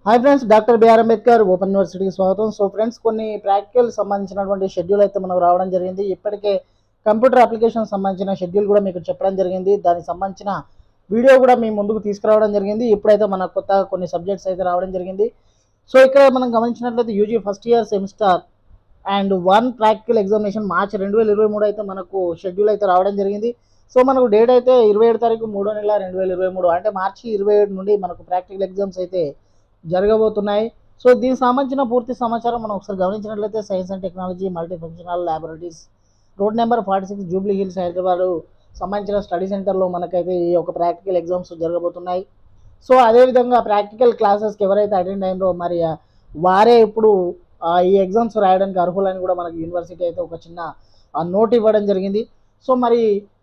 hi friends doctor BR Ambedkar open యూనివర్సిటీకి స్వాగతం so friends కొన్ని ప్రాక్టికల్ సంబంధించినటువంటి షెడ్యూల్ అయితే మనకు రావడం జరిగింది ఇప్పటికే కంప్యూటర్ అప్లికేషన్ సంబంధించిన షెడ్యూల్ కూడా మీకు చెప్పడం జరిగింది దానికి సంబంధించిన వీడియో కూడా మీ ముందుకు తీసుకురావడం జరిగింది ఇప్పుడైతే మన కొత్త కొన్ని సబ్జెక్ట్స్ అయితే రావడం జరిగింది సో ఇక్కడ మనం గమనించినట్లయితే UG first year semester and one practical examination March రెండు వేల ఇరవై మూడు అయితే మనకు షెడ్యూల్ అయితే రావడం జరిగింది సో మనకు డేట్ అయితే ఇరవై ఏడు తారీఖు మూడో నెల రెండు వేల ఇరవై మూడు అంటే మార్చి ఇరవై ఏడు నుండి మనకు ప్రాక్టికల్ ఎగ్జామ్స్ అయితే జరగబోతున్నాయి సో దీనికి సంబంధించిన పూర్తి సమాచారం మనం ఒకసారి గమనించినట్లయితే science and technology multi functional laboratories road number forty six Jubilee Hills Hyderabad సంబంధించిన స్టడీ సెంటర్లో మనకైతే ఈ యొక్క ప్రాక్టికల్ ఎగ్జామ్స్ జరగబోతున్నాయి సో అదేవిధంగా ప్రాక్టికల్ క్లాసెస్కి ఎవరైతే అటెండ్ అయినరో మరి ఆ, వారే ఇప్పుడు ఆ, ఈ ఎగ్జామ్స్ రాయడానికి అర్హులని కూడా మనకి యూనివర్సిటీ అయితే ఒక చిన్న నోట్ ఇవ్వడం జరిగింది సో మరి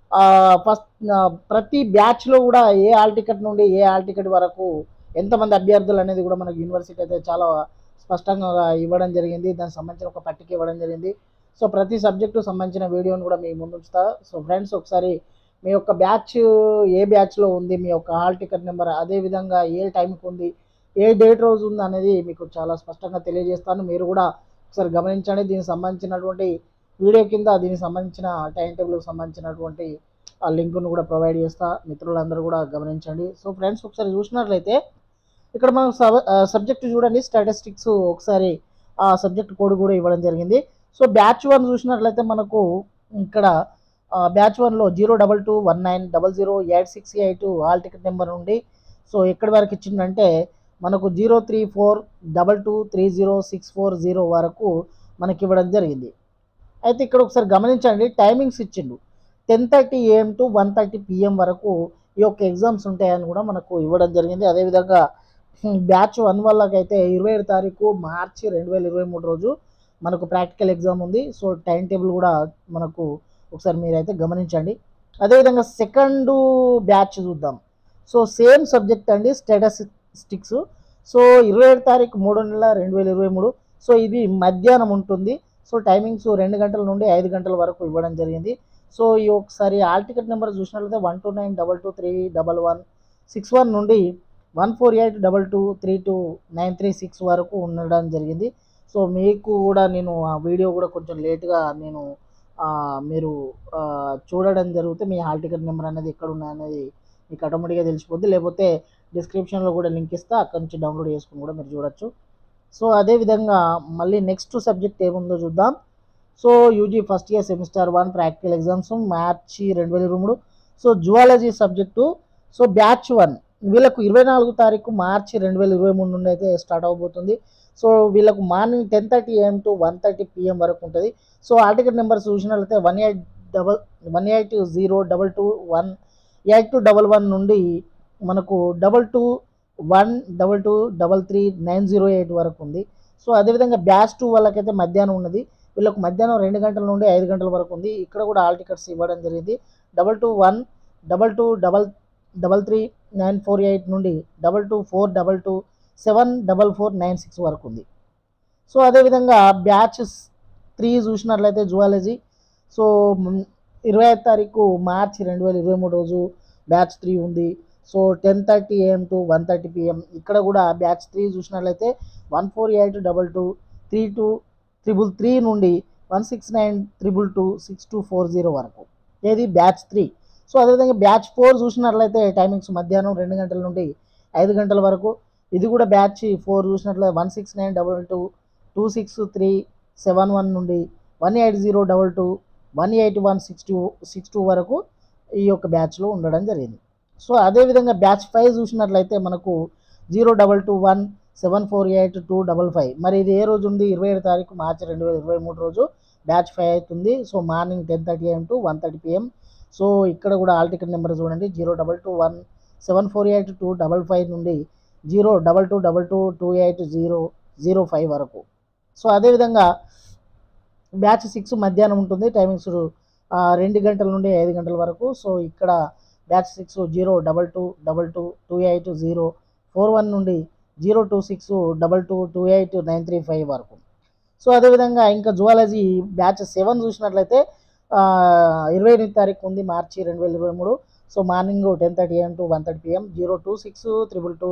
ఫస్ట్ ప్రతి బ్యాచ్లో కూడా ఏ హాల్ టికెట్ నుండి ఏ హాల్ టికెట్ వరకు ఎంతమంది అభ్యర్థులు అనేది కూడా మనకి యూనివర్సిటీ అయితే చాలా స్పష్టంగా ఇవ్వడం జరిగింది దానికి సంబంధించిన ఒక పట్టిక ఇవ్వడం జరిగింది సో ప్రతి సబ్జెక్టు సంబంధించిన వీడియోని కూడా మీ ముందు ఉంచుతా సో ఫ్రెండ్స్ ఒకసారి మీ యొక్క బ్యాచ్ ఏ బ్యాచ్లో ఉంది మీ యొక్క హాల్ టికెట్ నెంబర్ అదేవిధంగా ఏ టైంకి ఉంది ఏ డేట్ రోజు ఉంది అనేది మీకు చాలా స్పష్టంగా తెలియజేస్తాను మీరు కూడా ఒకసారి గమనించండి దీనికి సంబంధించినటువంటి వీడియో కింద దీనికి సంబంధించిన టైం టేబుల్కి సంబంధించినటువంటి ఆ లింక్ను కూడా ప్రొవైడ్ చేస్తా మిత్రులందరూ కూడా గమనించండి సో ఫ్రెండ్స్ ఒకసారి చూసినట్లయితే ఇక్కడ మనం సబ్ సబ్జెక్ట్ చూడండి స్టాటిస్టిక్స్ ఒకసారి ఆ సబ్జెక్ట్ కోడ్ కూడా ఇవ్వడం జరిగింది సో బ్యాచ్ వన్ చూసినట్లయితే మనకు ఇక్కడ బ్యాచ్ వన్లో zero double two one nine double zero eight six eight hall ticket number నుండి సో ఎక్కడి వరకు ఇచ్చిందంటే మనకు zero three four double two three zero six four zero వరకు మనకి ఇవ్వడం జరిగింది అయితే ఇక్కడ ఒకసారి గమనించండి టైమింగ్స్ ఇచ్చిండు ten thirty AM to one thirty PM వరకు ఈ యొక్క ఎగ్జామ్స్ ఉంటాయని కూడా మనకు ఇవ్వడం జరిగింది అదేవిధంగా బ్యాచ్ వన్ వాళ్ళకైతే ఇరవై ఏడు తారీఖు మార్చి రెండు వేల ఇరవై మూడు రోజు మనకు ప్రాక్టికల్ ఎగ్జామ్ ఉంది సో టైం టేబుల్ కూడా మనకు ఒకసారి మీరైతే గమనించండి అదేవిధంగా సెకండ్ బ్యాచ్ చూద్దాం సో సేమ్ సబ్జెక్ట్ అండి స్టాటిస్టిక్స్ సో ఇరవై ఏడు తారీఖు మూడో నెల రెండు వేల ఇరవై మూడు సో ఇది మధ్యాహ్నం ఉంటుంది సో టైమింగ్స్ రెండు గంటల నుండి ఐదు గంటల వరకు ఇవ్వడం జరిగింది సో ఈ ఒకసారి ఆల్ టికెట్ నెంబర్ చూసినట్లయితే one two nine double two three double one six one నుండి one four eight double two three two nine three six వరకు ఉండడం జరిగింది సో మీకు కూడా నేను ఆ వీడియో కూడా కొంచెం లేట్గా నేను ఆ, మీరు ఆ, చూడడం జరిగితే మీ హాల్ టికెట్ నెంబర్ అనేది ఎక్కడ ఉన్నాయనేది మీకు ఆటోమేటిక్గా తెలిసిపోద్ది లేకపోతే డిస్క్రిప్షన్లో కూడా లింక్ ఇస్తా అక్కడ నుంచి డౌన్లోడ్ చేసుకుని కూడా మీరు చూడొచ్చు సో అదేవిధంగా మళ్ళీ నెక్స్ట్ సబ్జెక్ట్ ఏముందో చూద్దాం so UG first year semester one practical exams మార్చి రెండు వేల ఇరవై మూడు so zoology subject so batch one వీళ్ళకు ఇరవై నాలుగు తారీఖు మార్చి రెండు వేల ఇరవై మూడు నుండి అయితే స్టార్ట్ అవబోతుంది సో వీళ్ళకు morning ten thirty AM to one thirty PM వరకు ఉంటుంది సో ఆ టికెట్ నెంబర్స్ చూసినట్లయితే one eight double one eight zero double two one eight two double one నుండి మనకు double two one double two double three nine zero eight వరకు ఉంది so అదేవిధంగా batch two వాళ్ళకైతే మధ్యాహ్నం ఉన్నది వీళ్ళకు మధ్యాహ్నం రెండు గంటల నుండి ఐదు గంటల వరకు ఉంది ఇక్కడ కూడా ఆల్ టికెట్స్ ఇవ్వడం జరిగింది double two one double two double double three nine four eight నుండి double two four double two seven double four nine six వరకు ఉంది సో అదేవిధంగా బ్యాచ్ త్రీ చూసినట్లయితే జువాలజీ సో మ్, ఇరవై ఐదు తారీఖు మార్చి రెండు వేల ఇరవై మూడు రోజు బ్యాచ్ త్రీ ఉంది so ten thirty AM to one thirty PM ఇక్కడ కూడా బ్యాచ్ త్రీ చూసినట్లయితే one four eight double two three two triple three నుండి one six nine triple two six two four zero వరకు ఏది బ్యాచ్ త్రీ సో అదేవిధంగా batch four చూసినట్లయితే timings మధ్యాహ్నం రెండు గంటల నుండి ఐదు గంటల వరకు ఇది కూడా బ్యాచ్ ఫోర్ చూసినట్లయితే one six nine double two two six three seven one నుండి one eight zero double two one eight one six two six two వరకు ఈ యొక్క బ్యాచ్లో ఉండడం జరిగింది సో అదేవిధంగా బ్యాచ్ ఫైవ్ చూసినట్లయితే మనకు zero double two one seven four eight two double five మరి ఇది ఏ రోజు ఉంది ఇరవై ఏడు తారీఖు మార్చి రెండు వేల ఇరవై మూడు రోజు బ్యాచ్ ఫైవ్ అవుతుంది so morning ten thirty AM to one thirty PM so ఇక్కడ కూడా ఆల్ టికెట్ నెంబర్ చూడండి zero double two one seven four eight two double five నుండి zero double two double two two eight zero zero five వరకు so అదేవిధంగా batch six మధ్యాహ్నం ఉంటుంది timings ఆ, రెండు గంటల నుండి ఐదు గంటల వరకు సో ఇక్కడ batch six zero double two double two two eight zero four one నుండి zero two six double two two eight nine three five వరకు సో అదేవిధంగా ఇంకా జువాలజీ బ్యాచ్ సెవెన్ చూసినట్లయితే ఆ, ఇరవై ఎనిమిది తారీఖు ఉంది మార్చి రెండు వేల ఇరవై మూడు so morning ten thirty AM to one thirty PM zero two six triple two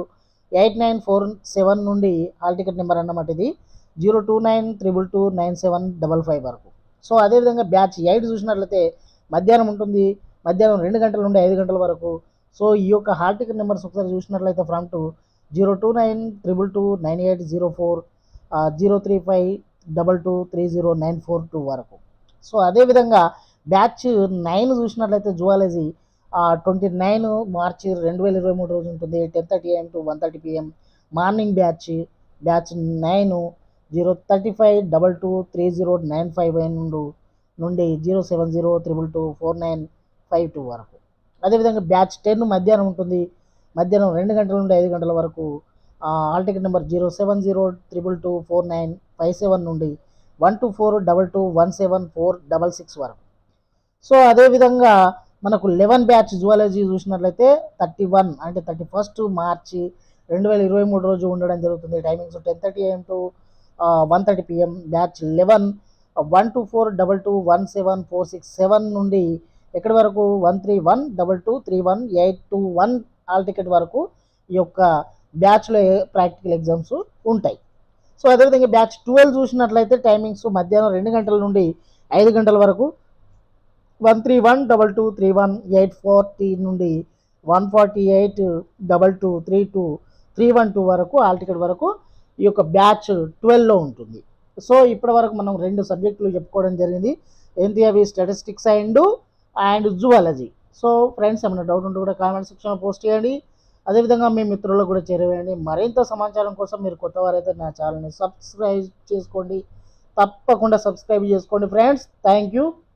eight nine four seven నుండి హాల్ టికెట్ నెంబర్ అన్నమాట ఇది zero two nine triple two nine seven double five వరకు సో అదేవిధంగా batch eight చూసినట్లయితే మధ్యాహ్నం ఉంటుంది మధ్యాహ్నం రెండు గంటల నుండి ఐదు గంటల వరకు సో ఈ యొక్క హాల్ టికెట్ నెంబర్స్ ఒకసారి చూసినట్లయితే from to zero two nine triple two nine eight zero four zero three five double two three zero nine four two వరకు సో అదేవిధంగా బ్యాచ్ నైన్ చూసినట్లయితే జువాలజీ ట్వంటీ నైన్ మార్చి రెండు వేల ఇరవై మూడు రోజు ఉంటుంది ten thirty AM to one thirty PM morning batch batch nine zero thirty five double two three zero nine five నుండి నుండి zero seven zero triple two four nine five two వరకు అదేవిధంగా బ్యాచ్ టెన్ మధ్యాహ్నం ఉంటుంది మధ్యాహ్నం రెండు గంటల నుండి ఐదు గంటల వరకు hall ticket number zero seven zero triple two four nine five seven నుండి one two four double two one seven four double six వరకు సో అదేవిధంగా మనకు లెవెన్ బ్యాచ్ జువాలజీ చూసినట్లయితే థర్టీ వన్ అంటే థర్టీ ఫస్ట్ మార్చి రెండు వేల ఇరవై మూడు రోజు ఉండడం జరుగుతుంది timings ten thirty AM to one thirty PM batch eleven one two four double two one seven four six seven నుండి ఎక్కడి వరకు one three one double two three one eight two one hall ticket వరకు ఈ యొక్క బ్యాచ్లో practical exams ఉంటాయి so అదేవిధంగా batch twelve చూసినట్లయితే టైమింగ్స్ మధ్యాహ్నం రెండు గంటల నుండి ఐదు గంటల వరకు one three one double two three one eight forty నుండి one forty eight double two three two three one two వరకు ఆల్ టికెట్ వరకు ఈ యొక్క బ్యాచ్ ట్వెల్వ్లో ఉంటుంది సో ఇప్పటి వరకు మనం రెండు సబ్జెక్టులు చెప్పుకోవడం జరిగింది ఏంటి అవి statistics and and zoology so friends ఏమైనా డౌట్ ఉంటే కూడా కామెంట్ సెక్షన్లో పోస్ట్ చేయండి అదేవిధంగా మీ మిత్రులకు కూడా చేరవేయండి మరింత సమాచారం కోసం మీరు కొత్త వారైతే నా ఛానల్ని సబ్స్క్రైబ్ చేసుకోండి తప్పకుండా సబ్స్క్రైబ్ చేసుకోండి ఫ్రెండ్స్ థ్యాంక్ యూ